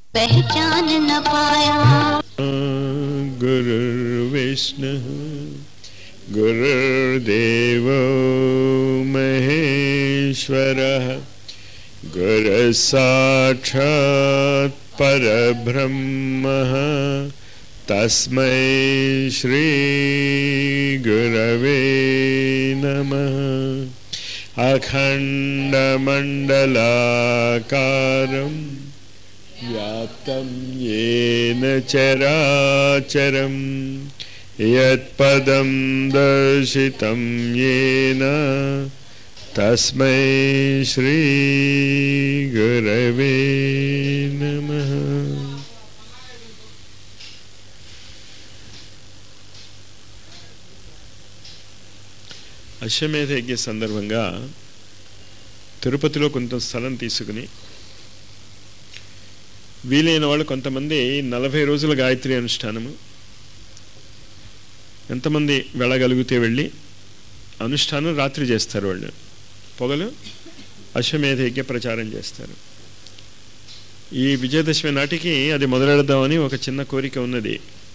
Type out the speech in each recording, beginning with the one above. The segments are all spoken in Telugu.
पहचान न पाया गुरुर्विष्णुः गुरुर्देवो महेश्वरः गुरुसाक्षात् परब्रह्मः तस्मै श्रीगुरवे नमः अखण्डमण्डलाकारम् व्याप्तं येन चराचरं यत्पदं दर्शितं येन तस्मै श्रीगुरवे नमः అశ్వమేధ యజ్ఞ సందర్భంగా తిరుపతిలో కొంత స్థలం తీసుకుని వీలైన వాళ్ళు కొంతమంది నలభై రోజుల గాయత్రి అనుష్ఠానము ఎంతమంది వెళ్ళగలిగితే వెళ్ళి అనుష్ఠానం రాత్రి చేస్తారు వాళ్ళు పొగలు అశ్వమేధ యజ్ఞ ప్రచారం చేస్తారు ఈ విజయదశమి నాటికి అది మొదలెడదామని ఒక చిన్న కోరిక ఉన్నది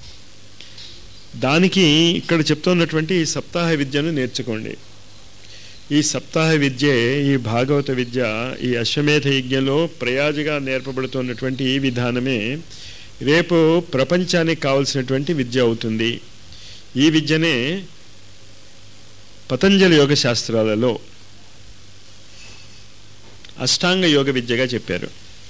దానికి ఇక్కడ చెప్తున్నటువంటి ఈ సప్తాహ విద్యను నేర్చుకోండి ఈ సప్తాహ విద్య ఈ భాగవత విద్య ఈ అశ్వమేధ యజ్ఞంలో ప్రయాజగా నేర్పబడుతున్నటువంటి ఈ విధానమే రేపు ప్రపంచానికి కావలసినటువంటి విద్య అవుతుంది ఈ విద్యనే పతంజలి యోగ శాస్త్రాలలో అష్టాంగ యోగ విద్యగా చెప్పారు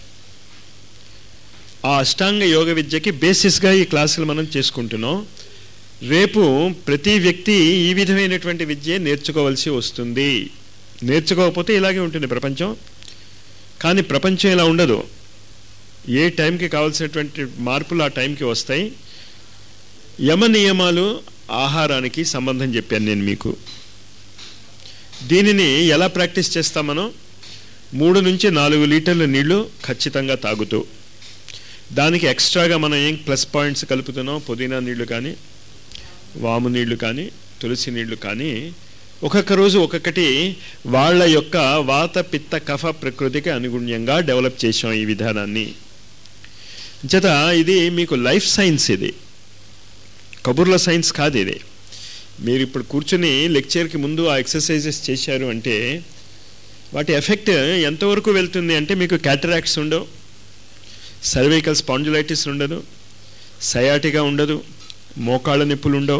ఆ అష్టాంగ యోగ విద్యకి బేసిస్గా ఈ క్లాసులు మనం చేసుకుంటున్నాం రేపు ప్రతి వ్యక్తి ఈ విధమైనటువంటి విద్య నేర్చుకోవాల్సి వస్తుంది నేర్చుకోకపోతే ఇలాగే ఉంటుంది ప్రపంచం కానీ ప్రపంచం ఇలా ఉండదు ఏ టైంకి కావాల్సినటువంటి మార్పులు ఆ టైంకి వస్తాయి యమ నియమాలు ఆహారానికి సంబంధం చెప్పాను నేను మీకు దీనిని ఎలా ప్రాక్టీస్ చేస్తాం మనం మూడు నుంచి నాలుగు లీటర్ల నీళ్లు ఖచ్చితంగా తాగుతూ దానికి ఎక్స్ట్రాగా మనం ఏం ప్లస్ పాయింట్స్ కలుపుతున్నాం పుదీనా నీళ్లు కానీ వాము నీళ్లు కానీ తులసి నీళ్లు కానీ ఒక్కొక్క రోజు ఒక్కొక్కటి వాళ్ళ యొక్క వాత పిత్త కఫ ప్రకృతికి అనుగుణ్యంగా డెవలప్ చేసాం ఈ విధానాన్ని చేత ఇది మీకు లైఫ్ సైన్స్ ఇది కబుర్ల సైన్స్ కాదు ఇది మీరు ఇప్పుడు కూర్చుని లెక్చర్కి ముందు ఆ ఎక్సర్సైజెస్ చేశారు అంటే వాటి ఎఫెక్ట్ ఎంతవరకు వెళ్తుంది అంటే మీకు క్యాటరాక్ట్స్ ఉండవు సర్వైకల్ స్పాండిలైటిస్ ఉండదు సయాటిగా ఉండదు మోకాళ్ళ నొప్పులు ఉండవు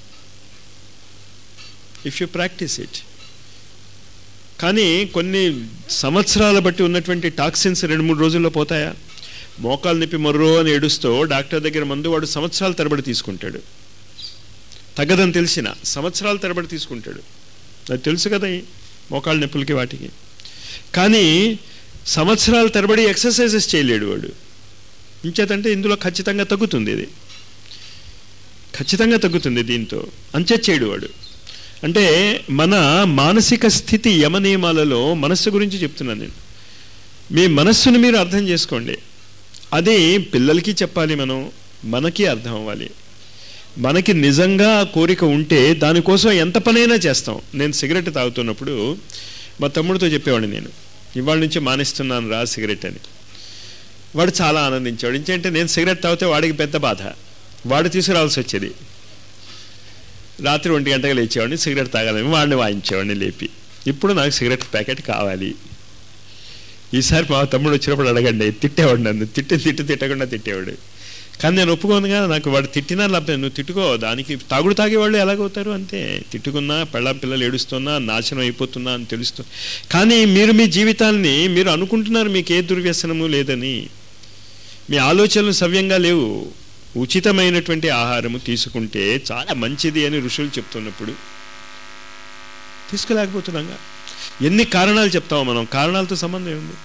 ఇఫ్ యు ప్రాక్టీస్ ఇట్ కానీ కొన్ని సంవత్సరాల బట్టి ఉన్నటువంటి టాక్సిన్స్ రెండు మూడు రోజుల్లో పోతాయా మోకాలు నొప్పి మొర్రో అని ఏడుస్తూ డాక్టర్ దగ్గర మందు వాడు సంవత్సరాల తరబడి తీసుకుంటాడు తగ్గదని తెలిసిన సంవత్సరాల తరబడి తీసుకుంటాడు అది తెలుసు కదా ఈ మోకాళ్ళ నొప్పులకి వాటికి కానీ సంవత్సరాల తరబడి ఎక్సర్సైజెస్ చేయలేడు వాడు ఇంచేతంటే ఇందులో ఖచ్చితంగా తగ్గుతుంది ఇది ఖచ్చితంగా తగ్గుతుంది దీంతో అంచె చేయడు వాడు అంటే మన మానసిక స్థితి యమ నియమాలలో మనస్సు గురించి చెప్తున్నాను నేను మీ మనస్సును మీరు అర్థం చేసుకోండి అది పిల్లలకి చెప్పాలి మనం మనకి అర్థం అవ్వాలి మనకి నిజంగా ఆ కోరిక ఉంటే దానికోసం ఎంత పనైనా చేస్తాం నేను సిగరెట్ తాగుతున్నప్పుడు మా తమ్ముడితో చెప్పేవాడిని నేను ఇవాళ నుంచి మానేస్తున్నాను రా సిగరెట్ అని వాడు చాలా ఆనందించాడు ఇంకేంటే నేను సిగరెట్ తాగితే వాడికి పెద్ద బాధ వాడు తీసుకురావాల్సి వచ్చేది రాత్రి ఒంటి గంటగా లేచేవాడిని సిగరెట్ తాగాలని వాడిని వాయించేవాడిని లేపి ఇప్పుడు నాకు సిగరెట్ ప్యాకెట్ కావాలి ఈసారి మా తమ్ముడు వచ్చినప్పుడు అడగండి తిట్టేవాడు నన్ను తిట్టి తిట్టి తిట్టకుండా తిట్టేవాడు కానీ నేను ఒప్పుకోను కదా నాకు వాడు తిట్టినా లాభం నువ్వు తిట్టుకో దానికి తాగుడు తాగేవాళ్ళు ఎలాగవుతారు అంతే తిట్టుకున్నా పెళ్ళ పిల్లలు ఏడుస్తున్నా నాశనం అయిపోతున్నా అని తెలుస్తూ కానీ మీరు మీ జీవితాన్ని మీరు అనుకుంటున్నారు మీకు ఏ దుర్వ్యసనము లేదని మీ ఆలోచనలు సవ్యంగా లేవు ఉచితమైనటువంటి ఆహారము తీసుకుంటే చాలా మంచిది అని ఋషులు చెప్తున్నప్పుడు తీసుకోలేకపోతున్నాగా ఎన్ని కారణాలు చెప్తామో మనం కారణాలతో సంబంధం ఏముంది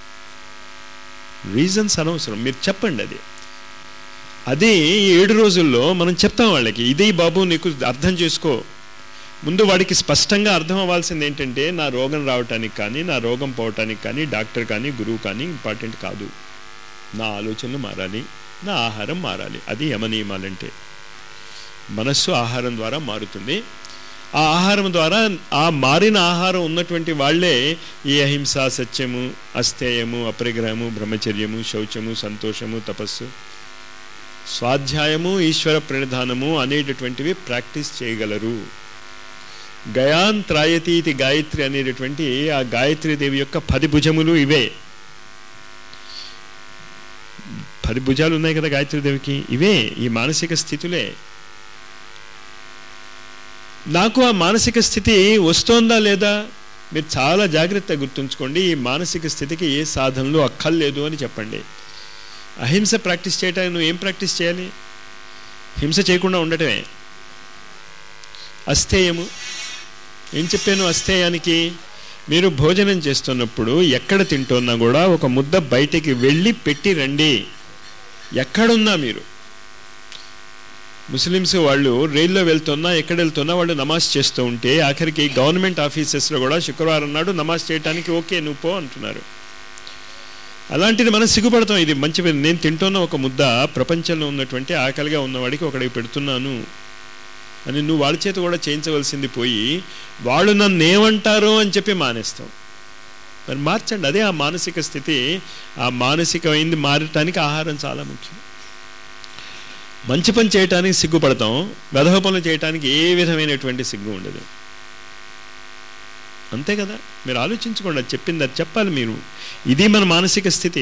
రీజన్స్ అనవసరం మీరు చెప్పండి అది అది ఈ ఏడు రోజుల్లో మనం చెప్తాం వాళ్ళకి ఇదే బాబు నీకు అర్థం చేసుకో ముందు వాడికి స్పష్టంగా అర్థం అవ్వాల్సింది ఏంటంటే నా రోగం రావటానికి కానీ నా రోగం పోవటానికి కానీ డాక్టర్ కానీ గురువు కానీ ఇంపార్టెంట్ కాదు నా ఆలోచనలు మారాలి నా ఆహారం మారాలి అది యమనియమాలంటే మనస్సు ఆహారం ద్వారా మారుతుంది ఆ ఆహారం ద్వారా ఆ మారిన ఆహారం ఉన్నటువంటి వాళ్ళే ఈ అహింస సత్యము అస్థేయము అపరిగ్రహము బ్రహ్మచర్యము శౌచము సంతోషము తపస్సు స్వాధ్యాయము ఈశ్వర ప్రణిధానము అనేటటువంటివి ప్రాక్టీస్ చేయగలరు గయాన్ త్రాయతి ఇది గాయత్రి అనేటటువంటి ఆ గాయత్రి దేవి యొక్క పది భుజములు ఇవే పది భుజాలు ఉన్నాయి కదా గాయత్రి దేవికి ఇవే ఈ మానసిక స్థితులే నాకు ఆ మానసిక స్థితి వస్తోందా లేదా మీరు చాలా జాగ్రత్తగా గుర్తుంచుకోండి ఈ మానసిక స్థితికి ఏ సాధనలు అక్కర్లేదు అని చెప్పండి అహింస ప్రాక్టీస్ చేయటానికి నువ్వు ఏం ప్రాక్టీస్ చేయాలి హింస చేయకుండా ఉండటమే అస్థేయము ఏం చెప్పాను అస్థేయానికి మీరు భోజనం చేస్తున్నప్పుడు ఎక్కడ తింటున్నా కూడా ఒక ముద్ద బయటికి వెళ్ళి పెట్టి రండి ఎక్కడున్నా మీరు ముస్లిమ్స్ వాళ్ళు రైల్లో వెళ్తున్నా ఎక్కడ వెళ్తున్నా వాళ్ళు నమాజ్ చేస్తూ ఉంటే ఆఖరికి గవర్నమెంట్ ఆఫీసెస్లో కూడా శుక్రవారం నాడు నమాజ్ చేయడానికి ఓకే నువ్వు పో అంటున్నారు అలాంటిది మనం సిగ్గుపడతాం ఇది మంచి పని. నేను తింటున్న ఒక ముద్ద ప్రపంచంలో ఉన్నటువంటి ఆకలిగా ఉన్నవాడికి ఒకడికి పెడుతున్నాను అని నువ్వు వాళ్ళ చేత కూడా చేయించవలసింది పోయి వాళ్ళు నన్ను ఏమంటారో అని చెప్పి మానేస్తాం మరి మార్చండి అదే ఆ మానసిక స్థితి ఆ మానసికమైంది మారటానికి ఆహారం చాలా ముఖ్యం మంచి పని చేయటానికి సిగ్గుపడతాం వెధవ పనులు చేయటానికి ఏ విధమైనటువంటి సిగ్గు ఉండదు అంతే కదా మీరు ఆలోచించుకోండి అది చెప్పింది అది చెప్పాలి మీరు ఇది మన మానసిక స్థితి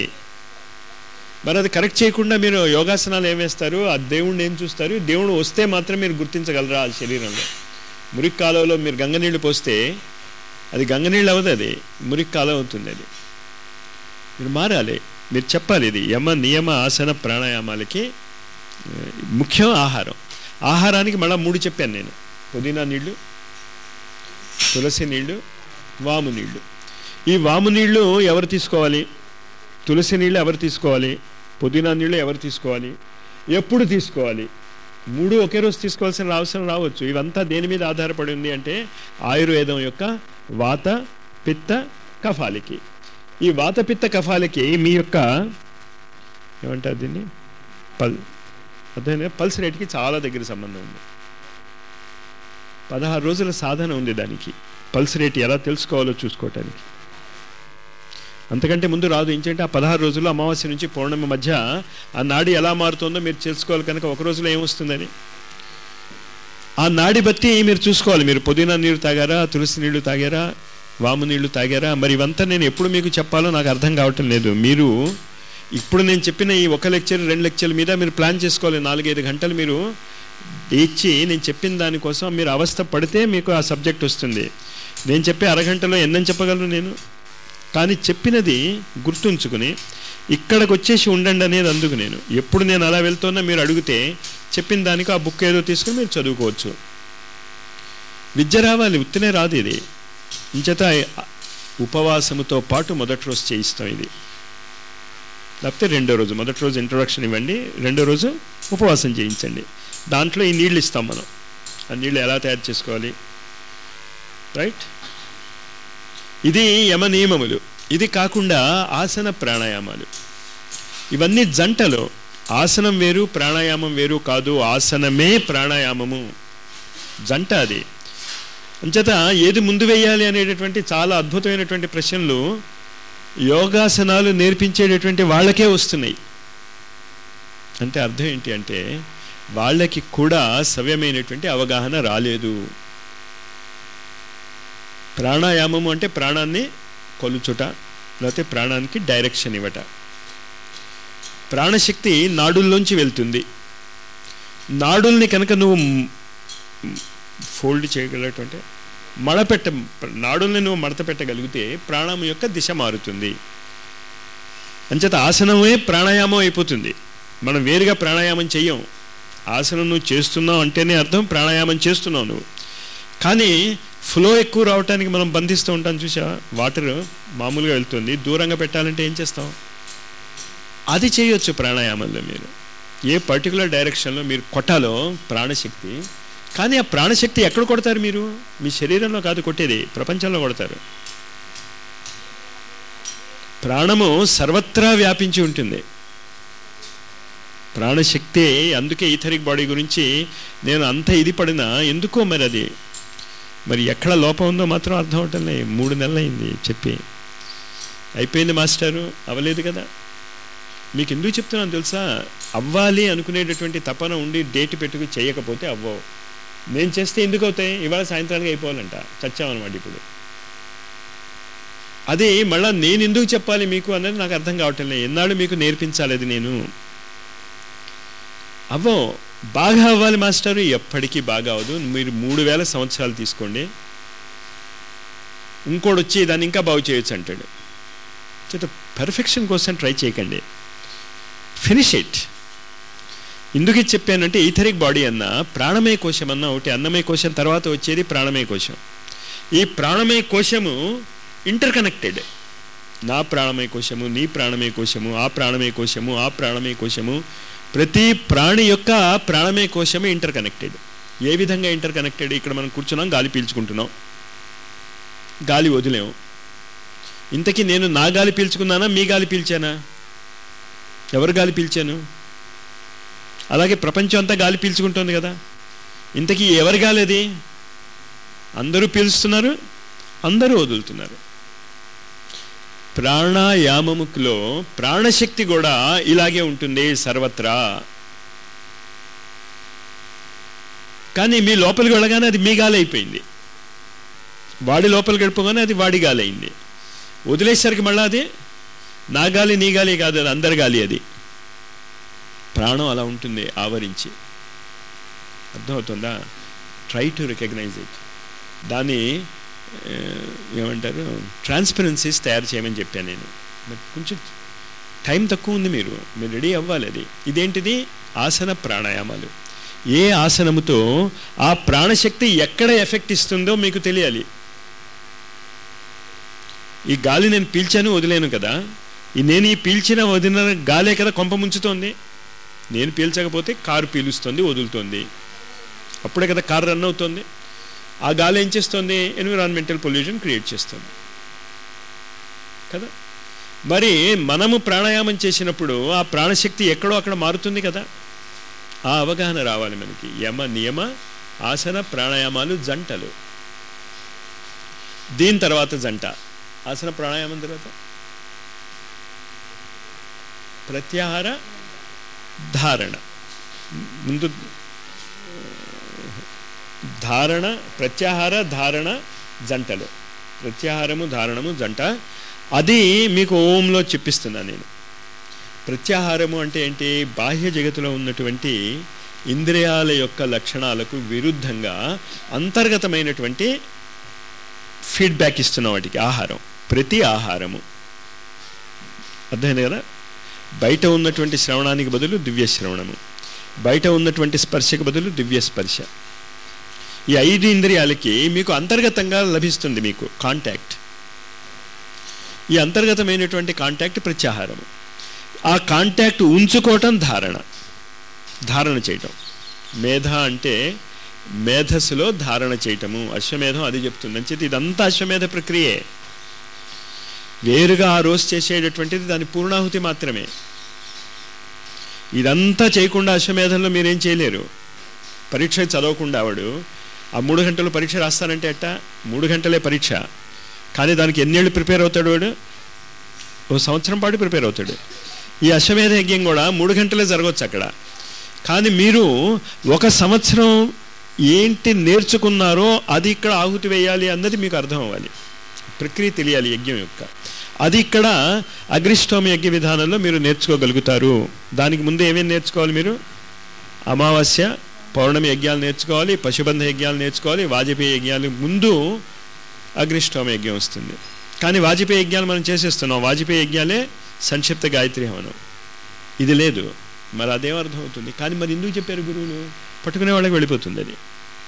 మరి అది కరెక్ట్ చేయకుండా మీరు యోగాసనాలు ఏం వేస్తారు ఆ దేవుణ్ణి ఏం చూస్తారు దేవుడు వస్తే మాత్రం మీరు గుర్తించగలరా ఆ శరీరంలో మురికి కాలువలో మీరు గంగ నీళ్లు పోస్తే అది గంగ నీళ్ళు అవ్వదు అది మురికి కాలువ అవుతుంది అది మీరు మారాలి మీరు చెప్పాలి ఇది యమ నియమ ఆసన ప్రాణాయామాలకి ఆ, ముఖ్యం ఆహారం ఆహారానికి మళ్ళీ మూడు చెప్పాను నేను పుదీనా నీళ్లు తులసి నీళ్లు వాము నీళ్లు ఈ వాము నీళ్లు ఎవరు తీసుకోవాలి తులసి నీళ్ళు ఎవరు తీసుకోవాలి పుదీనా నీళ్ళు ఎవరు తీసుకోవాలి ఎప్పుడు తీసుకోవాలి మూడు ఒకే రోజు తీసుకోవాల్సిన అవసరం రావచ్చు ఇవంతా దేని మీద ఆధారపడి ఉంది అంటే ఆయుర్వేదం యొక్క వాత పిత్త కఫాలికి ఈ వాత పిత్త కఫాలికి మీ యొక్క ఏమంటారు దీన్ని పల్ అర్థమైందా పల్స్ రేట్కి చాలా దగ్గర సంబంధం ఉంది పదహారు రోజుల సాధన ఉంది దానికి పల్స్ రేట్ ఎలా తెలుసుకోవాలో చూసుకోవటానికి అంతకంటే ముందు రాదు ఏంటంటే ఆ పదహారు రోజుల్లో అమావాస్య నుంచి పౌర్ణమి మధ్య ఆ నాడి ఎలా మారుతుందో మీరు తెలుసుకోవాలి కనుక ఒక రోజులో ఏమొస్తుందని ఆ నాడి బట్టి మీరు చూసుకోవాలి మీరు పుదీనా నీళ్ళు తాగారా తులసి నీళ్లు తాగారా వాము నీళ్లు తాగారా మరి ఇవంతా నేను ఎప్పుడు మీకు చెప్పాలో నాకు అర్థం కావటం లేదు మీరు ఇప్పుడు నేను చెప్పిన ఈ ఒక లెక్చర్ రెండు లెక్చర్ల మీద మీరు ప్లాన్ చేసుకోవాలి నాలుగైదు గంటలు మీరు ఇచ్చి నేను చెప్పిన దానికోసం మీరు అవస్థ పడితే మీకు ఆ సబ్జెక్ట్ వస్తుంది నేను చెప్పే అరగంటలో ఎన్నని చెప్పగలను నేను కానీ చెప్పినది గుర్తుంచుకుని ఇక్కడికి వచ్చేసి ఉండండి అనేది అందుకు నేను ఎప్పుడు నేను అలా వెళ్తున్నా మీరు అడిగితే చెప్పిన దానికి ఆ బుక్ ఏదో తీసుకుని మీరు చదువుకోవచ్చు విద్య రావాలి ఉత్తినే రాదు ఇది ఇంచేత ఉపవాసముతో పాటు మొదటి రోజు చేయిస్తాం ఇది లేకపోతే రెండో రోజు మొదటి రోజు ఇంట్రొడక్షన్ ఇవ్వండి రెండో రోజు ఉపవాసం చేయించండి దాంట్లో ఈ నీళ్ళు ఇస్తాం మనం ఆ నీళ్ళు ఎలా తయారు చేసుకోవాలి రైట్ ఇది యమ నియమములు ఇది కాకుండా ఆసన ప్రాణాయామాలు ఇవన్నీ జంటలో ఆసనం వేరు ప్రాణాయామం వేరు కాదు ఆసనమే ప్రాణాయామము జంట అది అంచేత ఏది ముందు వేయాలి అనేటటువంటి చాలా అద్భుతమైనటువంటి ప్రశ్నలు యోగాసనాలు నేర్పించేటటువంటి వాళ్ళకే వస్తున్నాయి అంటే అర్థం ఏంటి అంటే వాళ్ళకి కూడా సవ్యమైనటువంటి అవగాహన రాలేదు ప్రాణాయామము అంటే ప్రాణాన్ని కొలుచుట లేకపోతే ప్రాణానికి డైరెక్షన్ ఇవ్వట ప్రాణశక్తి నాడుల్లోంచి వెళ్తుంది నాడుల్ని కనుక నువ్వు ఫోల్డ్ చేయగలటువంటి మడపెట్ట నాడుల్ని నువ్వు మడత పెట్టగలిగితే ప్రాణం యొక్క దిశ మారుతుంది అంచేత ఆసనమే ప్రాణాయామం అయిపోతుంది మనం వేరుగా ప్రాణాయామం చెయ్యం ఆసనం నువ్వు చేస్తున్నావు అంటేనే అర్థం ప్రాణాయామం చేస్తున్నావు నువ్వు కానీ ఫ్లో ఎక్కువ రావడానికి మనం బంధిస్తూ ఉంటాం చూసా వాటర్ మామూలుగా వెళ్తుంది దూరంగా పెట్టాలంటే ఏం చేస్తాం అది చేయొచ్చు ప్రాణాయామంలో మీరు ఏ పర్టికులర్ డైరెక్షన్లో మీరు కొట్టాలో ప్రాణశక్తి కానీ ఆ ప్రాణశక్తి ఎక్కడ కొడతారు మీరు మీ శరీరంలో కాదు కొట్టేది ప్రపంచంలో కొడతారు ప్రాణము సర్వత్రా వ్యాపించి ఉంటుంది ప్రాణశక్తి అందుకే ఈథరిక్ బాడీ గురించి నేను అంత ఇది పడినా ఎందుకో మరి అది మరి ఎక్కడ లోపం ఉందో మాత్రం అర్థం అవటం లేదు మూడు నెలలు అయింది చెప్పి అయిపోయింది మాస్టారు అవ్వలేదు కదా మీకు ఎందుకు చెప్తున్నాను తెలుసా అవ్వాలి అనుకునేటటువంటి తపన ఉండి డేట్ పెట్టుకు చేయకపోతే అవ్వవు నేను చేస్తే ఎందుకు అవుతాయి ఇవాళ సాయంత్రానికి అయిపోవాలంట చచ్చామన్నమాట ఇప్పుడు అది మళ్ళా నేను ఎందుకు చెప్పాలి మీకు అన్నది నాకు అర్థం కావటం లేదు ఎన్నాళ్ళు మీకు నేర్పించాలి అది నేను అవ్వం బాగా అవ్వాలి మాస్టారు ఎప్పటికీ బాగా అవ్వదు మీరు మూడు వేల సంవత్సరాలు తీసుకోండి ఇంకోటి వచ్చి దాన్ని ఇంకా బాగు చేయొచ్చు అంటాడు చేత పర్ఫెక్షన్ కోసం ట్రై చేయకండి ఫినిష్ ఇట్ ఎందుకు ఇది చెప్పానంటే ఈథరిక్ బాడీ అన్న ప్రాణమయ కోశం అన్న ఒకటి అన్నమయ కోశం తర్వాత వచ్చేది ప్రాణమయ కోశం ఈ ప్రాణమయ కోశము ఇంటర్ కనెక్టెడ్ నా ప్రాణమయ కోశము నీ ప్రాణమయ కోశము ఆ ప్రాణమయ కోశము ఆ ప్రాణమయ కోశము ప్రతి ప్రాణి యొక్క ప్రాణమయ కోశమే ఇంటర్ కనెక్టెడ్ ఏ విధంగా ఇంటర్ కనెక్టెడ్ ఇక్కడ మనం కూర్చున్నాం గాలి పీల్చుకుంటున్నాం గాలి వదిలేము ఇంతకీ నేను నా గాలి పీల్చుకున్నానా మీ గాలి పీల్చానా ఎవరు గాలి పీల్చాను అలాగే ప్రపంచం అంతా గాలి పీల్చుకుంటుంది కదా ఇంతకీ ఎవరి గాలి అది అందరూ పీల్చుతున్నారు అందరూ వదులుతున్నారు ప్రాణాయామములో ప్రాణశక్తి కూడా ఇలాగే ఉంటుంది సర్వత్రా కానీ మీ లోపలికి వెళ్ళగానే అది మీ గాలి అయిపోయింది వాడి లోపలికి గడిపోగానే అది వాడి గాలి అయింది వదిలేసరికి మళ్ళీ అది నా గాలి నీ గాలి కాదు అది అందరి గాలి అది ప్రాణం అలా ఉంటుంది ఆవరించి అర్థమవుతుందా ట్రై టు రికగ్నైజ్ ఇట్ దాన్ని ఆ, ఏమంటారు ట్రాన్స్పరెన్సీస్ తయారు చేయమని చెప్పాను నేను బట్ కొంచెం టైం తక్కువ ఉంది మీరు మీరు రెడీ అవ్వాలి అది ఇదేంటిది ఆసన ప్రాణాయామాలు ఏ ఆసనముతో ఆ ప్రాణశక్తి ఎక్కడ ఎఫెక్ట్ ఇస్తుందో మీకు తెలియాలి ఈ గాలి నేను పీల్చాను వదిలేను కదా ఈ నేను ఈ పీల్చిన వదిలిన గాలే కదా కొంప ముంచుతోంది నేను పీల్చకపోతే కారు పీలుస్తుంది వదులుతోంది అప్పుడే కదా కారు రన్ అవుతుంది ఆ గాలి ఏం చేస్తుంది ఎన్విరాన్మెంటల్ పొల్యూషన్ క్రియేట్ చేస్తుంది కదా మరి మనము ప్రాణాయామం చేసినప్పుడు ఆ ప్రాణశక్తి ఎక్కడో అక్కడ మారుతుంది కదా ఆ అవగాహన రావాలి మనకి యమ నియమ ఆసన ప్రాణాయామాలు జంటలు దీని తర్వాత జంట ఆసన ప్రాణాయామం తర్వాత ప్రత్యాహార ధారణ ముందు ధారణ ప్రత్యాహార ధారణ జంటలు ప్రత్యాహారము ధారణము జంట అది మీకు ఓంలో చెప్పిస్తున్నాను నేను ప్రత్యాహారము అంటే ఏంటి బాహ్య జగత్తులో ఉన్నటువంటి ఇంద్రియాల యొక్క లక్షణాలకు విరుద్ధంగా అంతర్గతమైనటువంటి ఫీడ్బ్యాక్ ఇస్తున్న వాటికి ఆహారం ప్రతి ఆహారము అర్థమైంది కదా బయట ఉన్నటువంటి శ్రవణానికి బదులు దివ్య శ్రవణము బయట ఉన్నటువంటి స్పర్శకు బదులు దివ్య స్పర్శ ఈ ఐదు ఇంద్రియాలకి మీకు అంతర్గతంగా లభిస్తుంది మీకు కాంటాక్ట్ ఈ అంతర్గతమైనటువంటి కాంటాక్ట్ ప్రత్యాహారము ఆ కాంటాక్ట్ ఉంచుకోవటం ధారణ ధారణ చేయటం మేధ అంటే మేధస్సులో ధారణ చేయటము అశ్వమేధం అది చెప్తుంది అంచేది ఇదంతా అశ్వమేధ ప్రక్రియే వేరుగా ఆ రోజు చేసేటటువంటిది దాని పూర్ణాహుతి మాత్రమే ఇదంతా చేయకుండా అశ్వమేధంలో మీరేం చేయలేరు పరీక్ష చదవకుండా ఆవిడు ఆ మూడు గంటలు పరీక్ష రాస్తానంటే అట్ట మూడు గంటలే పరీక్ష కానీ దానికి ఎన్నేళ్ళు ప్రిపేర్ అవుతాడు వాడు ఓ సంవత్సరం పాటు ప్రిపేర్ అవుతాడు ఈ అశ్వమేధ యజ్ఞం కూడా మూడు గంటలే జరగవచ్చు అక్కడ కానీ మీరు ఒక సంవత్సరం ఏంటి నేర్చుకున్నారో అది ఇక్కడ ఆహుతి వేయాలి అన్నది మీకు అర్థం అవ్వాలి ప్రక్రియ తెలియాలి యజ్ఞం యొక్క అది ఇక్కడ అగ్రిష్టోమ యజ్ఞ విధానంలో మీరు నేర్చుకోగలుగుతారు దానికి ముందు ఏమేమి నేర్చుకోవాలి మీరు అమావాస్య పౌర్ణమి యజ్ఞాలు నేర్చుకోవాలి పశుబంధ యజ్ఞాలు నేర్చుకోవాలి వాజపేయి యజ్ఞాలు ముందు అగ్నిష్టోమ యజ్ఞం వస్తుంది కానీ వాజపేయి యజ్ఞాలు మనం చేసేస్తున్నాం వాజపేయి యజ్ఞాలే సంక్షిప్త గాయత్రి హవనం ఇది లేదు మరి అదేం అర్థం అవుతుంది కానీ మరి ఎందుకు చెప్పారు గురువులు పట్టుకునే వాళ్ళకి వెళ్ళిపోతుంది అది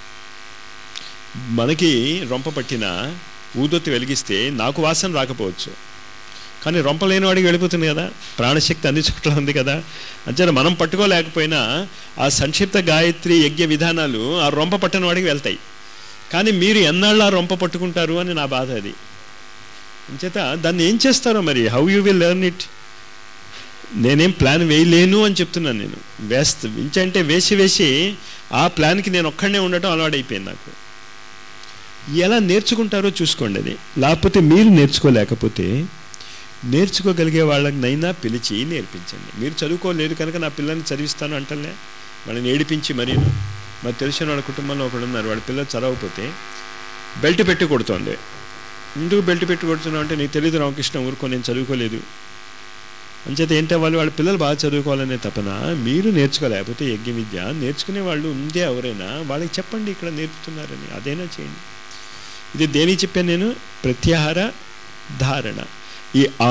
మనకి రొంప పట్టిన ఊదొత్తి వెలిగిస్తే నాకు వాసన రాకపోవచ్చు కానీ రొంప లేని వాడికి వెళ్ళిపోతుంది కదా ప్రాణశక్తి అన్ని చోట్ల ఉంది కదా అంచేత మనం పట్టుకోలేకపోయినా ఆ సంక్షిప్త గాయత్రి యజ్ఞ విధానాలు ఆ రొంప పట్టిన వాడికి వెళ్తాయి కానీ మీరు ఎన్నాళ్ళు ఆ రొంప పట్టుకుంటారు అని నా బాధ అది అంచేత దాన్ని ఏం చేస్తారో మరి how you will learn it నేనేం ప్లాన్ వేయలేను అని చెప్తున్నాను నేను వేస్త ఇంచంటే వేసి వేసి ఆ ప్లాన్కి నేను ఒక్కడనే ఉండటం అలవాటైపోయింది నాకు ఎలా నేర్చుకుంటారో చూసుకోండి అది లేకపోతే మీరు నేర్చుకోలేకపోతే నేర్చుకోగలిగే వాళ్ళనైనా పిలిచి నేర్పించండి మీరు చదువుకోలేదు కనుక నా పిల్లల్ని చదివిస్తాను అంటలే వాళ్ళని ఏడిపించి మరీను మాకు తెలిసిన వాళ్ళ కుటుంబంలో ఒకడు ఉన్నారు వాళ్ళ పిల్లలు చదవకపోతే బెల్ట్ పెట్టి కొడుతోంది ఎందుకు బెల్ట్ పెట్టి కొడుతున్నావు అంటే నీకు తెలియదు రామకృష్ణ ఊరుకో నేను చదువుకోలేదు అంచేత ఏంటంటే వాళ్ళు వాళ్ళ పిల్లలు బాగా చదువుకోవాలనే తపన మీరు నేర్చుకోలేకపోతే యజ్ఞ విద్య నేర్చుకునే వాళ్ళు ఉందే ఎవరైనా వాళ్ళకి చెప్పండి ఇక్కడ నేర్పుతున్నారని అదైనా చేయండి ఇది దేనికి చెప్పాను నేను ప్రత్యాహార ధారణ ఈ ఆ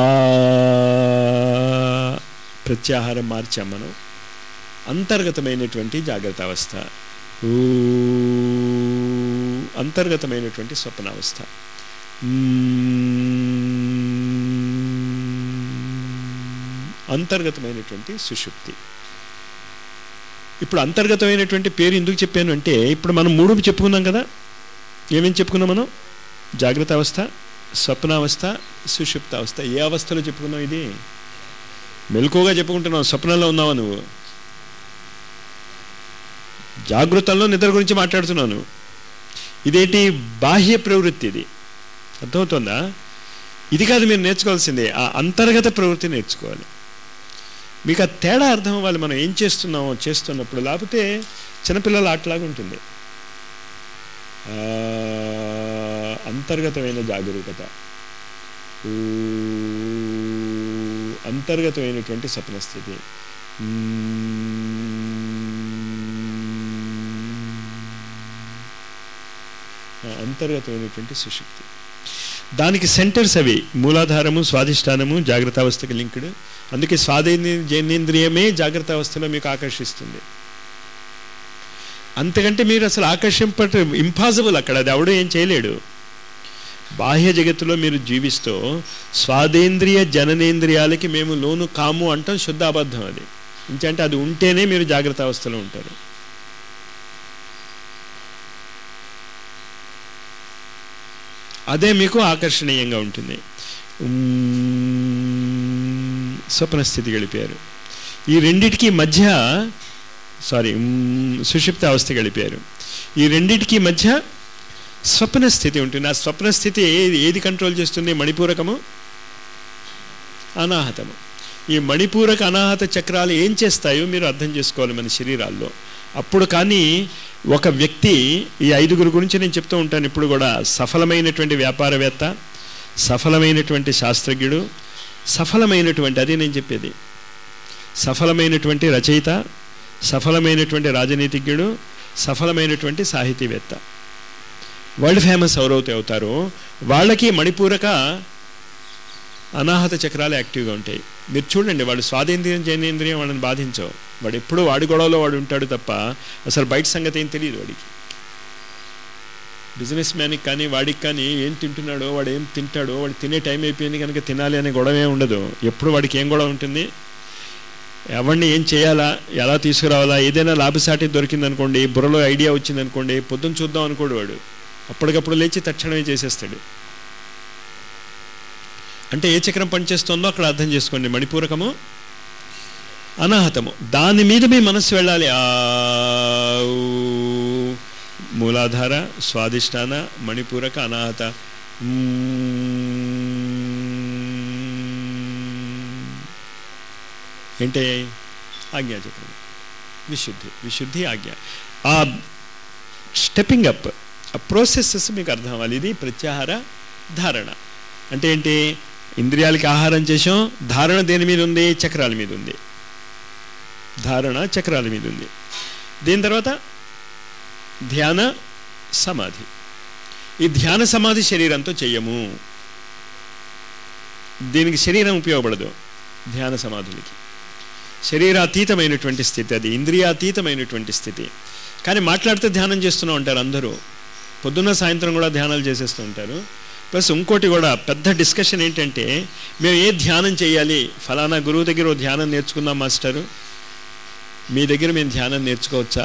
ప్రత్యాహారం మార్చాం మనం అంతర్గతమైనటువంటి జాగ్రత్త అవస్థ ఊ అంతర్గతమైనటువంటి స్వప్నావస్థ అంతర్గతమైనటువంటి సుషుప్తి ఇప్పుడు అంతర్గతమైనటువంటి పేరు ఎందుకు చెప్పాను అంటే ఇప్పుడు మనం మూడు చెప్పుకున్నాం కదా ఏమేం చెప్పుకున్నాం మనం జాగ్రత్త అవస్థ స్వప్నావస్థ సుషుప్త అవస్థ ఏ అవస్థలో చెప్పుకున్నావు ఇది మెలకుగా చెప్పుకుంటున్నావు స్వప్నంలో ఉన్నావా నువ్వు జాగృతంలో నిద్ర గురించి మాట్లాడుతున్నాను ఇదేంటి బాహ్య ప్రవృత్తి ఇది అర్థమవుతుందా ఇది కాదు మీరు నేర్చుకోవాల్సిందే ఆ అంతర్గత ప్రవృత్తి నేర్చుకోవాలి మీకు ఆ తేడా అర్థం అవ్వాలి మనం ఏం చేస్తున్నామో చేస్తున్నప్పుడు లేకపోతే చిన్నపిల్లల ఆటలాగా ఉంటుంది ఆ, అంతర్గతమైన జాగరూకత ఊ, అంతర్గతమైనటువంటి స్వప్నస్థితి ఆ, అంతర్గతమైనటువంటి సుషుప్తి దానికి సెంటర్స్ అవి మూలాధారము స్వాధిష్టానము జాగ్రత్త అవస్థకి లింక్డ్ అందుకే స్వాధీన జనేంద్రియమే జాగ్రత్త అవస్థలో మీకు ఆకర్షిస్తుంది అంతకంటే మీరు అసలు ఆకర్షింపట ఇంపాసిబుల్ అక్కడ అది ఎవడో ఏం చేయలేడు బాహ్య జగత్తులో మీరు జీవిస్తూ స్వాదేంద్రియ జననేంద్రియాలకి మేము లోను కాము అంటాం శుద్ధ అబద్ధం అది ఇంకంటే అది ఉంటేనే మీరు జాగ్రత్త అవస్థలో ఉంటారు అదే మీకు ఆకర్షణీయంగా ఉంటుంది ఉమ్, స్వప్న స్థితి గడిపారు ఈ రెండిటికి మధ్య సారీ ఉమ్, సుషిప్త అవస్థ గడిపారు ఈ రెండిటికి మధ్య స్వప్న స్థితి ఉంటుంది ఆ స్వప్న స్థితి ఏది ఏది కంట్రోల్ చేస్తుంది మణిపూరకము అనాహతము ఈ మణిపూరక అనాహత చక్రాలు ఏం చేస్తాయో మీరు అర్థం చేసుకోవాలి మన శరీరాల్లో అప్పుడు కానీ ఒక వ్యక్తి ఈ ఐదుగురు గురించి నేను చెప్తూ ఉంటాను ఇప్పుడు కూడా సఫలమైనటువంటి వ్యాపారవేత్త సఫలమైనటువంటి శాస్త్రజ్ఞుడు సఫలమైనటువంటి అదే నేను చెప్పేది సఫలమైనటువంటి రచయిత సఫలమైనటువంటి రాజనీతిజ్ఞుడు సఫలమైనటువంటి సాహితీవేత్త వరల్డ్ ఫేమస్ ఎవరైతే అవుతారో వాళ్ళకి మణిపూరక అనాహత చక్రాలు యాక్టివ్గా ఉంటాయి మీరు చూడండి వాడు స్వాదేంద్రియం జైనేంద్రియం వాళ్ళని బాధించవు వాడు ఎప్పుడు వాడి గొడవలో వాడు ఉంటాడు తప్ప అసలు బయట సంగతి ఏం తెలియదు వాడికి బిజినెస్ మ్యాన్కి కానీ వాడికి కానీ ఏం తింటున్నాడో వాడు ఏం తింటాడో వాడు తినే టైం అయిపోయింది కనుక తినాలి అనే గొడవ ఏం ఉండదు ఎప్పుడు వాడికి ఏం గొడవ ఉంటుంది ఎవరిని ఏం చేయాలా ఎలా తీసుకురావాలా ఏదైనా లాభసాటి దొరికిందనుకోండి బుర్రలో ఐడియా వచ్చిందనుకోండి పొద్దున్న చూద్దాం అనుకోడు వాడు అప్పటికప్పుడు లేచి తక్షణమే చేసేస్తాడు అంటే ఏ చక్రం పనిచేస్తుందో అక్కడ అర్థం చేసుకోండి మణిపూరకము అనాహతము దాని మీద మీ మనస్సు వెళ్ళాలి ఆ ఊ, మూలాధార స్వాదిష్టాన మణిపూరక అనాహత మ్మ్. ఏంటి ఆజ్ఞాచక్రం విశుద్ధి విశుద్ధి ఆజ్ఞ ఆ స్టెప్పింగ్ అప్ ఆ ప్రోసెసెస్ మీకు అర్థం అవ్వాలి ఇది ప్రత్యాహార ధారణ అంటే ఏంటి ఇంద్రియాలకి ఆహారం చేసాం ధారణ దేని మీద ఉంది చక్రాల మీద ఉంది ధారణ చక్రాల మీద ఉంది దీని తర్వాత ధ్యాన సమాధి ఈ ధ్యాన సమాధి శరీరంతో చెయ్యము దీనికి శరీరం ఉపయోగపడదు ధ్యాన సమాధులకి శరీరాతీతమైనటువంటి స్థితి అది ఇంద్రియాతీతమైనటువంటి స్థితి కానీ మాట్లాడితే ధ్యానం చేస్తూనే ఉంటారు అందరూ పొద్దున్న సాయంత్రం కూడా ధ్యానాలు చేసేస్తూ ఉంటారు ప్లస్ ఇంకోటి కూడా పెద్ద డిస్కషన్ ఏంటంటే మేము ఏ ధ్యానం చేయాలి ఫలానా గురువు దగ్గర ఓ ధ్యానం నేర్చుకుందాం మాస్టరు మీ దగ్గర మేము ధ్యానం నేర్చుకోవచ్చా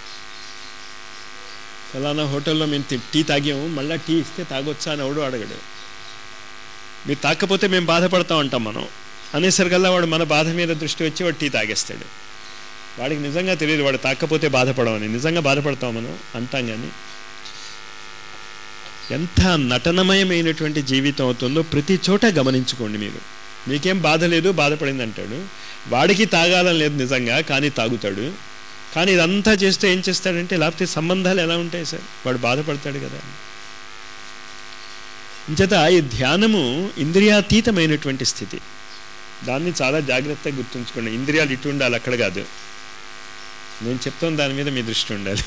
ఫలానా హోటల్లో మేము తి- టీ తాగాము మళ్ళీ టీ ఇస్తే తాగొచ్చా అని ఎవడు అడగడు మీరు తాకపోతే మేము బాధపడతాం అంటాం మనం అనేసరికల్లా వాడు మన బాధ మీద దృష్టి వచ్చి వాడు టీ తాగేస్తాడు వాడికి నిజంగా తెలియదు వాడు తాకపోతే బాధపడమని నిజంగా బాధపడతాం మనం అంటాం కానీ ఎంత నటనమయమైనటువంటి జీవితం అవుతుందో ప్రతి చోట గమనించుకోండి మీరు మీకేం బాధ లేదు బాధపడింది అంటాడు వాడికి తాగాలని లేదు నిజంగా కానీ తాగుతాడు కానీ ఇదంతా చేస్తే ఏం చేస్తాడంటే లేకపోతే సంబంధాలు ఎలా ఉంటాయి సార్ వాడు బాధపడతాడు కదా ఇంచేత ఈ ధ్యానము ఇంద్రియాతీతమైనటువంటి స్థితి దాన్ని చాలా జాగ్రత్తగా గుర్తుంచుకోండి ఇంద్రియాలు ఇటు ఉండాలి అక్కడ కాదు నేను చెప్తాను దాని మీద మీ దృష్టి ఉండాలి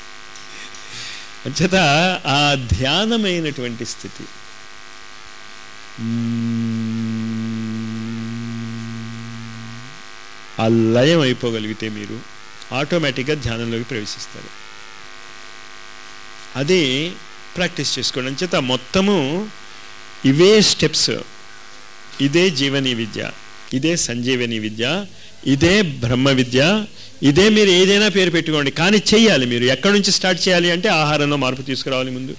అంచేత ఆ ధ్యానమైనటువంటి స్థితి ఆ లయం అయిపోగలిగితే మీరు ఆటోమేటిక్గా ధ్యానంలోకి ప్రవేశిస్తారు అదే ప్రాక్టీస్ చేసుకోండి అంచేత మొత్తము ఇవే స్టెప్స్ ఇదే జీవని విద్య ఇదే సంజీవని విద్య ఇదే బ్రహ్మ విద్య ఇదే మీరు ఏదైనా పేరు పెట్టుకోండి కానీ చెయ్యాలి మీరు ఎక్కడి నుంచి స్టార్ట్ చేయాలి అంటే ఆహారంలో మార్పు తీసుకురావాలి ముందు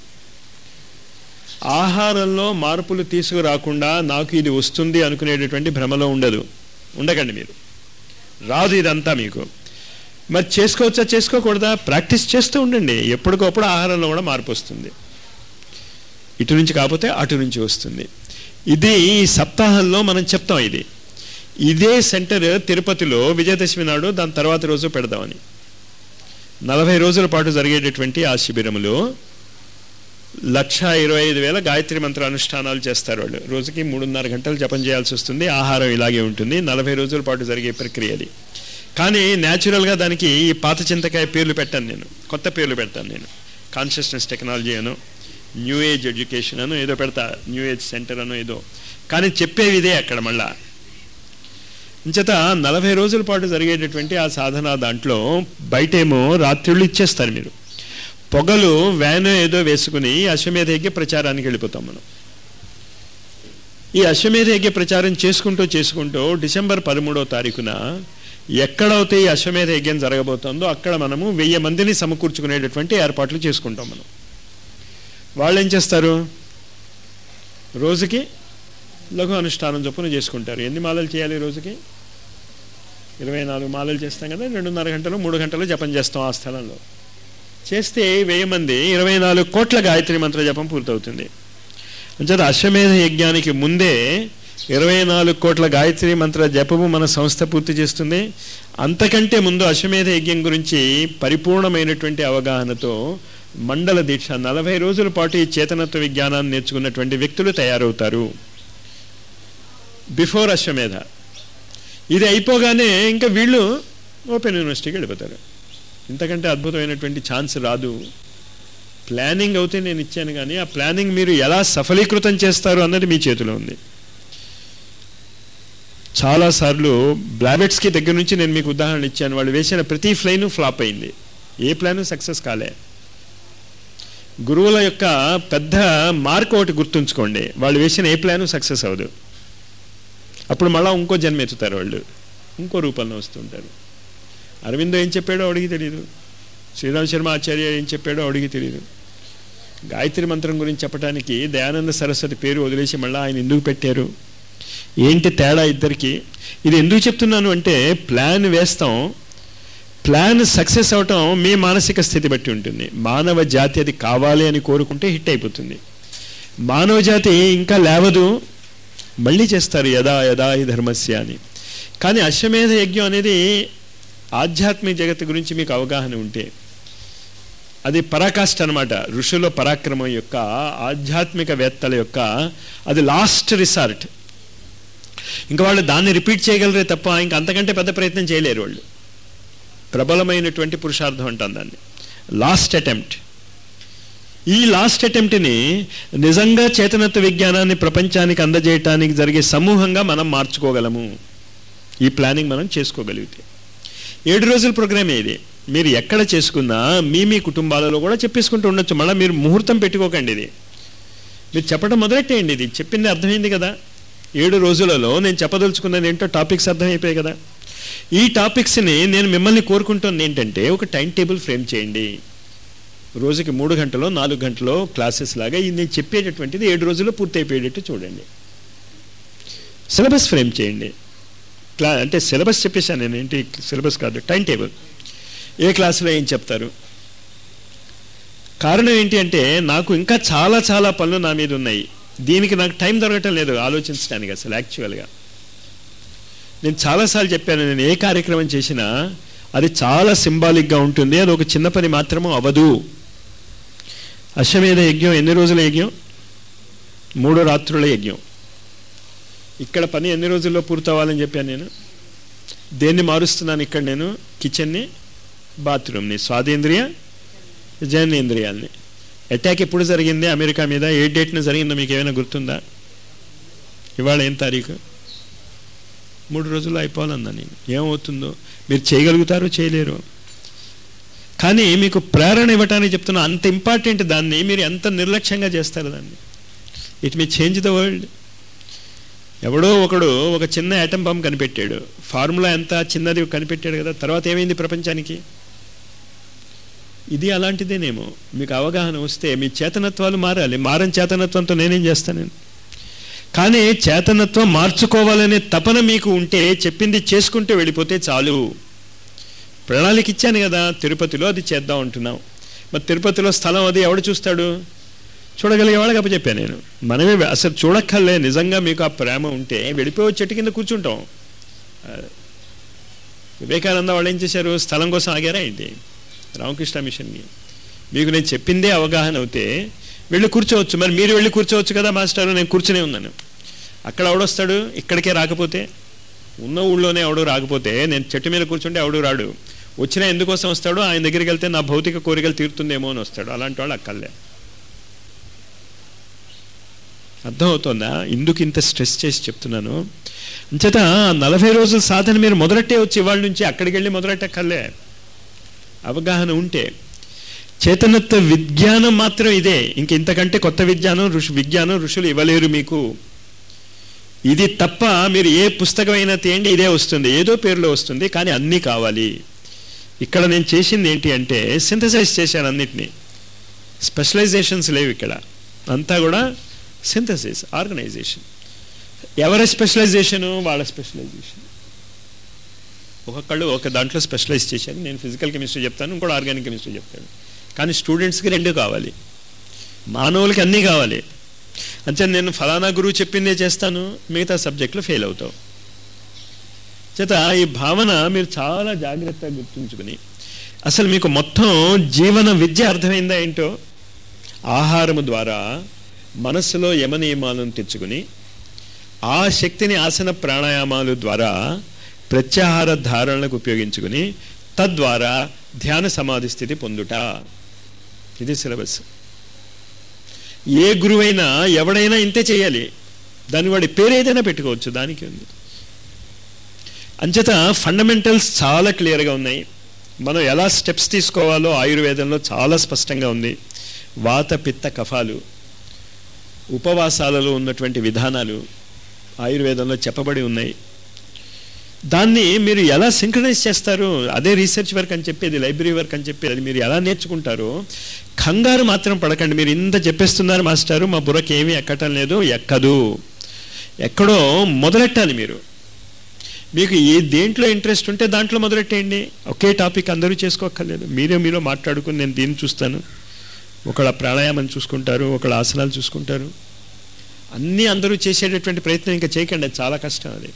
ఆహారంలో మార్పులు తీసుకురాకుండా నాకు ఇది వస్తుంది అనుకునేటటువంటి భ్రమలో ఉండదు ఉండకండి మీరు రాదు ఇదంతా మీకు మరి చేసుకోవచ్చా చేసుకోకూడదా ప్రాక్టీస్ చేస్తూ ఉండండి ఎప్పటికప్పుడు ఆహారంలో కూడా మార్పు వస్తుంది ఇటు నుంచి కాకపోతే అటు నుంచి వస్తుంది ఇది ఈ సప్తాహంలో మనం చెప్తాం ఇది ఇదే సెంటర్ తిరుపతిలో విజయదశమి నాడు దాని తర్వాత రోజు పెడదామని నలభై రోజుల పాటు జరిగేటటువంటి ఆ శిబిరములో లక్ష ఇరవై ఐదు వేల గాయత్రి మంత్ర అనుష్ఠానాలు చేస్తారు వాళ్ళు రోజుకి మూడున్నర గంటలు జపం చేయాల్సి వస్తుంది ఆహారం ఇలాగే ఉంటుంది నలభై రోజుల పాటు జరిగే ప్రక్రియ అది కానీ న్యాచురల్గా దానికి ఈ పాత చింతకాయ పేర్లు పెట్టాను నేను కొత్త పేర్లు పెడతాను నేను కాన్షియస్నెస్ టెక్నాలజీ అను న్యూ ఏజ్ ఎడ్యుకేషన్ అను ఏదో పెడతా న్యూ ఏజ్ సెంటర్ అను ఏదో కానీ చెప్పేవి ఇదే అక్కడ మళ్ళా ఇంచేత నలభై రోజుల పాటు జరిగేటటువంటి ఆ సాధన దాంట్లో బయటేమో రాత్రిళ్ళు ఇచ్చేస్తారు మీరు పొగలు వ్యాన్ ఏదో వేసుకుని అశ్వమేధ యజ్ఞ ప్రచారానికి వెళ్ళిపోతాం మనం ఈ అశ్వమేధ యజ్ఞ ప్రచారం చేసుకుంటూ చేసుకుంటూ డిసెంబర్ పదమూడవ తారీఖున ఎక్కడైతే ఈ అశ్వమేధ యజ్ఞం జరగబోతుందో అక్కడ మనము వెయ్యి మందిని సమకూర్చుకునేటటువంటి ఏర్పాట్లు చేసుకుంటాం మనం వాళ్ళు ఏం చేస్తారు రోజుకి లఘు అనుష్ఠానం చొప్పున చేసుకుంటారు ఎన్ని మాలలు చేయాలి రోజుకి ఇరవై నాలుగు మాలలు చేస్తాం కదా రెండున్నర గంటలు మూడు గంటలు జపం చేస్తాం ఆ స్థలంలో చేస్తే వెయ్యి మంది ఇరవై నాలుగు కోట్ల గాయత్రి మంత్ర జపం పూర్తవుతుంది అంచేత అశ్వమేధ యజ్ఞానికి ముందే ఇరవై నాలుగు కోట్ల గాయత్రి మంత్ర జపము మన సంస్థ పూర్తి చేస్తుంది అంతకంటే ముందు అశ్వమేధ యజ్ఞం గురించి పరిపూర్ణమైనటువంటి అవగాహనతో మండల దీక్ష నలభై రోజుల పాటు ఈ చేతనత్వ విజ్ఞానాన్ని నేర్చుకున్నటువంటి వ్యక్తులు తయారవుతారు బిఫోర్ అశ్వమేధ ఇది అయిపోగానే ఇంకా వీళ్ళు ఓపెన్ యూనివర్సిటీకి వెళ్ళిపోతారు ఇంతకంటే అద్భుతమైనటువంటి ఛాన్స్ రాదు ప్లానింగ్ అవుతే నేను ఇచ్చాను కానీ ఆ ప్లానింగ్ మీరు ఎలా సఫలీకృతం చేస్తారు అన్నది మీ చేతిలో ఉంది చాలాసార్లు బ్లాబెట్స్కి దగ్గర నుంచి నేను మీకు ఉదాహరణ ఇచ్చాను వాళ్ళు వేసిన ప్రతి ఫ్లైను ఫ్లాప్ అయింది ఏ ప్లాను సక్సెస్ కాలే గురువుల యొక్క పెద్ద మార్క్ ఒకటి గుర్తుంచుకోండి వాళ్ళు వేసిన ఏ ప్లాను సక్సెస్ అవ్వదు అప్పుడు మళ్ళీ ఇంకో జన్మ ఎత్తుతారు వాళ్ళు ఇంకో రూపంలో వస్తుంటారు అరవిందో ఏం చెప్పాడో అడిగి తెలియదు శ్రీరామ్ శర్మ ఆచార్య ఏం చెప్పాడో అడిగి తెలియదు గాయత్రి మంత్రం గురించి చెప్పడానికి దయానంద సరస్వతి పేరు వదిలేసి మళ్ళీ ఆయన ఎందుకు పెట్టారు ఏంటి తేడా ఇద్దరికి ఇది ఎందుకు చెప్తున్నాను అంటే ప్లాన్ వేస్తాం ప్లాన్ సక్సెస్ అవటం మీ మానసిక స్థితి బట్టి ఉంటుంది మానవ జాతి అది కావాలి అని కోరుకుంటే హిట్ అయిపోతుంది మానవ జాతి ఇంకా లేవదు మళ్ళీ చేస్తారు యదా యదా హి ధర్మస్య అని కానీ అశ్వమేధ యజ్ఞం అనేది ఆధ్యాత్మిక జగత్తు గురించి మీకు అవగాహన ఉంటే అది పరాకాష్ట అనమాట ఋషుల పరాక్రమం యొక్క ఆధ్యాత్మిక వేత్తల యొక్క అది లాస్ట్ రిసార్ట్ ఇంకా వాళ్ళు దాన్ని రిపీట్ చేయగలరే తప్ప ఇంకా అంతకంటే పెద్ద ప్రయత్నం చేయలేరు వాళ్ళు ప్రబలమైనటువంటి పురుషార్థం అంటాం దాన్ని లాస్ట్ అటెంప్ట్ ఈ లాస్ట్ అటెంప్ట్ని నిజంగా చేతనత్వ విజ్ఞానాన్ని ప్రపంచానికి అందజేయటానికి జరిగే సమూహంగా మనం మార్చుకోగలము ఈ ప్లానింగ్ మనం చేసుకోగలిగితే ఏడు రోజుల ప్రోగ్రామే ఇది మీరు ఎక్కడ చేసుకున్నా మీ మీ కుటుంబాలలో కూడా చెప్పేసుకుంటూ ఉండొచ్చు మళ్ళీ మీరు ముహూర్తం పెట్టుకోకండి ఇది మీరు చెప్పడం మొదలెట్టేయండి ఇది చెప్పింది అర్థమైంది కదా ఏడు రోజులలో నేను చెప్పదలుచుకున్నది ఏంటో టాపిక్స్ అర్థమైపోయాయి కదా ఈ టాపిక్స్ని నేను మిమ్మల్ని కోరుకుంటుంది ఏంటంటే ఒక టైం టేబుల్ ఫ్రేమ్ చేయండి రోజుకి మూడు గంటలో నాలుగు గంటలో క్లాసెస్ లాగా ఇది నేను చెప్పేటటువంటిది ఏడు రోజుల్లో పూర్తి అయిపోయేటట్టు చూడండి సిలబస్ ఫ్రేమ్ చేయండి క్లా అంటే సిలబస్ చెప్పేశాను నేను ఏంటి సిలబస్ కాదు టైం టేబుల్ ఏ క్లాసులో ఏం చెప్తారు కారణం ఏంటి అంటే నాకు ఇంకా చాలా చాలా పనులు నా మీద ఉన్నాయి దీనికి నాకు టైం దొరకటం లేదు ఆలోచించడానికి అసలు యాక్చువల్గా నేను చాలాసార్లు చెప్పాను నేను ఏ కార్యక్రమం చేసినా అది చాలా సింబాలిక్గా ఉంటుంది అది ఒక చిన్న పని మాత్రము అవదు అశ్వమేధ యజ్ఞం ఎన్ని రోజుల యజ్ఞం మూడు రాత్రుల యజ్ఞం ఇక్కడ పని ఎన్ని రోజుల్లో పూర్తవ్వాలని చెప్పాను నేను దేన్ని మారుస్తున్నాను ఇక్కడ నేను కిచెన్ని బాత్రూమ్ని స్వాదేంద్రియ జనేంద్రియాల్ని అటాక్ ఎప్పుడు జరిగింది అమెరికా మీద ఏ డేట్న జరిగిందో మీకు ఏమైనా గుర్తుందా ఇవాళ ఏం తారీఖు మూడు రోజుల్లో అయిపోవాలన్నా నేను ఏమవుతుందో మీరు చేయగలుగుతారో చేయలేరు కానీ మీకు ప్రేరణ ఇవ్వటానికి చెప్తున్నా అంత ఇంపార్టెంట్ దాన్ని మీరు ఎంత నిర్లక్ష్యంగా చేస్తారు దాన్ని it me change the world ఎవడో ఒకడు ఒక చిన్న యాటం బాంబ్ కనిపెట్టాడు ఫార్ములా ఎంత చిన్నది కనిపెట్టాడు కదా తర్వాత ఏమైంది ప్రపంచానికి ఇది అలాంటిదేనేమో మీకు అవగాహన వస్తే మీ చేతనత్వాలు మారాలి మారని చేతనత్వంతో నేనేం చేస్తాను కానీ చేతనత్వం మార్చుకోవాలనే తపన మీకు ఉంటే చెప్పింది చేసుకుంటూ వెళ్ళిపోతే చాలు ప్రణాళిక ఇచ్చాను కదా తిరుపతిలో అది చేద్దాం అంటున్నాం మరి తిరుపతిలో స్థలం అది ఎవడు చూస్తాడు చూడగలిగేవాళ్ళకి అప్పచెప్పాను నేను మనమే అసలు చూడక్కర్లే నిజంగా మీకు ఆ ప్రేమ ఉంటే వెళ్ళిపోయి చెట్టు కింద కూర్చుంటాం వివేకానంద వాళ్ళు ఏం చేశారు స్థలం కోసం ఆగారా ఏంటి రామకృష్ణ మిషన్కి మీకు నేను చెప్పిందే అవగాహన అవుతే వెళ్ళి కూర్చోవచ్చు మరి మీరు వెళ్ళి కూర్చోవచ్చు కదా మాస్టర్ నేను కూర్చునే ఉన్నాను అక్కడ ఎవడొస్తాడు ఇక్కడికే రాకపోతే ఉన్న ఊళ్ళోనే ఎవడు రాకపోతే నేను చెట్టు మీద కూర్చుంటే ఎవడు రాడు వచ్చినా ఎందుకోసం వస్తాడు ఆయన దగ్గరికి వెళ్తే నా భౌతిక కోరికలు తీరుతుందేమో అని వస్తాడు అలాంటి వాళ్ళు అక్కర్లే అర్థమవుతోందా ఇందుకు ఇంత స్ట్రెస్ చేసి చెప్తున్నాను అంచేత నలభై రోజుల సాధన మీరు మొదలెట్టే వచ్చి ఇవాళ నుంచి అక్కడికి వెళ్ళి మొదలెట్టక్కర్లే అవగాహన ఉంటే చేతనత్వ విజ్ఞానం మాత్రం ఇదే ఇంక ఇంతకంటే కొత్త విజ్ఞానం ఋషి విజ్ఞానం ఋషులు ఇవ్వలేరు మీకు ఇది తప్ప మీరు ఏ పుస్తకమైనా తీయండి ఇదే వస్తుంది ఏదో పేరులో వస్తుంది కానీ అన్నీ కావాలి ఇక్కడ నేను చేసింది ఏంటి అంటే సింథసైజ్ చేశాను అన్నిటినీ స్పెషలైజేషన్స్ లేవు ఇక్కడ అంతా కూడా సింథసిస్ ఆర్గనైజేషన్ ఎవరి స్పెషలైజేషను వాళ్ళ స్పెషలైజేషన్ ఒక్కొక్కళ్ళు ఒక దాంట్లో స్పెషలైజ్ చేశారు నేను ఫిజికల్ కెమిస్ట్రీ చెప్తాను ఇంకోటి ఆర్గానిక్ కెమిస్ట్రీ చెప్తాను కానీ స్టూడెంట్స్కి రెండు కావాలి మానవులకి అన్నీ కావాలి అంటే నేను ఫలానా గురువు చెప్పిందే చేస్తాను మిగతా సబ్జెక్టులో ఫెయిల్ అవుతావు చేత ఈ భావన మీరు చాలా జాగ్రత్తగా గుర్తుంచుకుని అసలు మీకు మొత్తం జీవన విద్య అర్థమైందా ఏంటో ఆహారము ద్వారా మనస్సులో యమనియమాలను తెచ్చుకుని ఆ శక్తిని ఆసన ప్రాణాయామాలు ద్వారా ప్రత్యాహార ధారణలకు ఉపయోగించుకుని తద్వారా ధ్యాన సమాధి స్థితి పొందుట ఇది సిలబస్ ఏ గురువైనా ఎవడైనా ఇంతే చేయాలి దాని వాడి పేరు ఏదైనా పెట్టుకోవచ్చు దానికి ఉంది అంచేత ఫండమెంటల్స్ చాలా క్లియర్గా ఉన్నాయి మనం ఎలా స్టెప్స్ తీసుకోవాలో ఆయుర్వేదంలో చాలా స్పష్టంగా ఉంది వాత పిత్త కఫాలు ఉపవాసాలలో ఉన్నటువంటి విధానాలు ఆయుర్వేదంలో చెప్పబడి ఉన్నాయి దాన్ని మీరు ఎలా సింక్రనైజ్ చేస్తారు అదే రీసెర్చ్ వర్క్ అని చెప్పేది లైబ్రరీ వర్క్ అని చెప్పేది అది మీరు ఎలా నేర్చుకుంటారో కంగారు మాత్రం పడకండి మీరు ఇంత చెప్పేస్తున్నారు మాస్టారు మా బుర్రకి ఏమీ ఎక్కటం లేదు ఎక్కదు ఎక్కడో మొదలెట్టాలి మీరు మీకు ఏ దేంట్లో ఇంట్రెస్ట్ ఉంటే దాంట్లో మొదలెట్టేయండి ఒకే టాపిక్ అందరూ చేసుకోక్కర్లేదు మీరే మీలో మాట్లాడుకుని నేను దీన్ని చూస్తాను ఒకళ్ళ ప్రాణాయామం చూసుకుంటారు ఒకళ్ళ ఆసనాలు చూసుకుంటారు అన్నీ అందరూ చేసేటటువంటి ప్రయత్నం ఇంకా చేయకండి అది చాలా కష్టం అది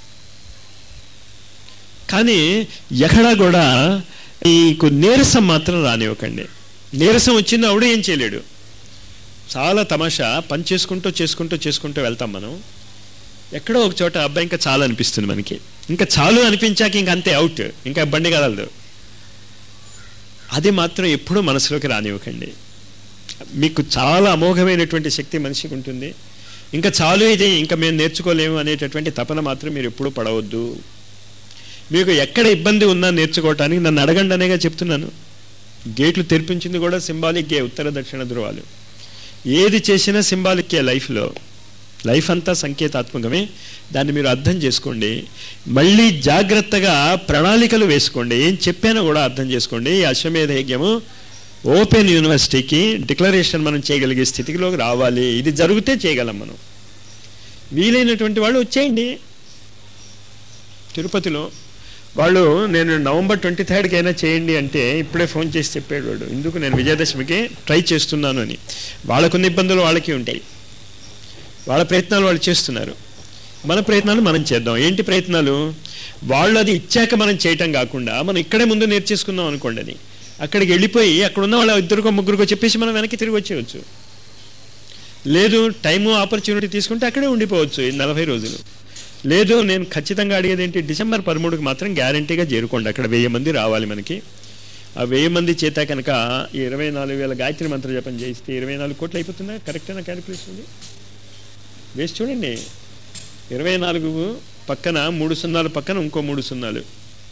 కానీ ఎక్కడా కూడా మీకు నీరసం మాత్రం రానివ్వకండి నీరసం వచ్చింది ఆవిడ ఏం చేయలేడు చాలా తమాషా పని చేసుకుంటూ చేసుకుంటూ చేసుకుంటూ వెళ్తాం మనం ఎక్కడో ఒక చోట అబ్బాయి ఇంకా చాలు అనిపిస్తుంది మనకి ఇంకా చాలు అనిపించాక ఇంక అంతే అవుట్ ఇంకా బండి కదలదు అది మాత్రం ఎప్పుడూ మనసులోకి రానివ్వకండి మీకు చాలా అమోఘమైనటువంటి శక్తి మనిషికి ఉంటుంది ఇంకా చాలు ఇది ఇంకా మేము నేర్చుకోలేము అనేటటువంటి తపన మాత్రం మీరు ఎప్పుడూ పడవద్దు మీకు ఎక్కడ ఇబ్బంది ఉన్నా నేర్చుకోవటానికి నన్ను అడగండి అనేగా చెప్తున్నాను గేట్లు తెరిపించింది కూడా సింబాలిక్కే ఉత్తర దక్షిణ ధృవాలు ఏది చేసినా సింబాలిక్కే లైఫ్లో లైఫ్ అంతా సంకేతాత్మకమే దాన్ని మీరు అర్థం చేసుకోండి మళ్ళీ జాగ్రత్తగా ప్రణాళికలు వేసుకోండి ఏం చెప్పానో కూడా అర్థం చేసుకోండి ఈ అశ్వమేధ యజ్ఞము ఓపెన్ యూనివర్సిటీకి డిక్లరేషన్ మనం చేయగలిగే స్థితిలోకి రావాలి ఇది జరిగితే చేయగలం మనం వీలైనటువంటి వాళ్ళు వచ్చేయండి తిరుపతిలో వాళ్ళు నేను నవంబర్ ట్వంటీ థర్డ్కి అయినా చేయండి అంటే ఇప్పుడే ఫోన్ చేసి చెప్పాడు వాడు ఎందుకు నేను విజయదశమికి ట్రై చేస్తున్నాను అని వాళ్ళకున్న ఇబ్బందులు వాళ్ళకి ఉంటాయి వాళ్ళ ప్రయత్నాలు వాళ్ళు చేస్తున్నారు మన ప్రయత్నాలు మనం చేద్దాం ఏంటి ప్రయత్నాలు వాళ్ళు అది ఇచ్చాక మనం చేయటం కాకుండా మనం ఇక్కడే ముందు నేర్చేసుకుందాం అనుకోండి అది అక్కడికి వెళ్ళిపోయి అక్కడ ఉన్న వాళ్ళ ఇద్దరికో ముగ్గురికో చెప్పేసి మనం వెనక్కి తిరిగి వచ్చేయచ్చు లేదు టైము ఆపర్చునిటీ తీసుకుంటే అక్కడే ఉండిపోవచ్చు ఈ నలభై రోజులు లేదు నేను ఖచ్చితంగా అడిగేది ఏంటి డిసెంబర్ పదమూడుకి మాత్రం గ్యారంటీగా చేరుకోండి అక్కడ వెయ్యి మంది రావాలి మనకి ఆ వెయ్యి మంది చేత కనుక ఈ ఇరవై నాలుగు వేల గాయత్రి మంత్ర జపం చేయిస్తే ఇరవై నాలుగు కోట్లు అయిపోతుందా కరెక్టేనా క్యాలిక్యులేషన్ వేసి చూడండి ఇరవై నాలుగు పక్కన మూడు సున్నాలు పక్కన ఇంకో మూడు సున్నాలు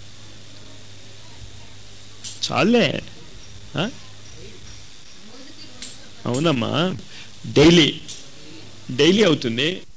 చాలే ఆ? అవునమ్మా డైలీ డైలీ అవుతుంది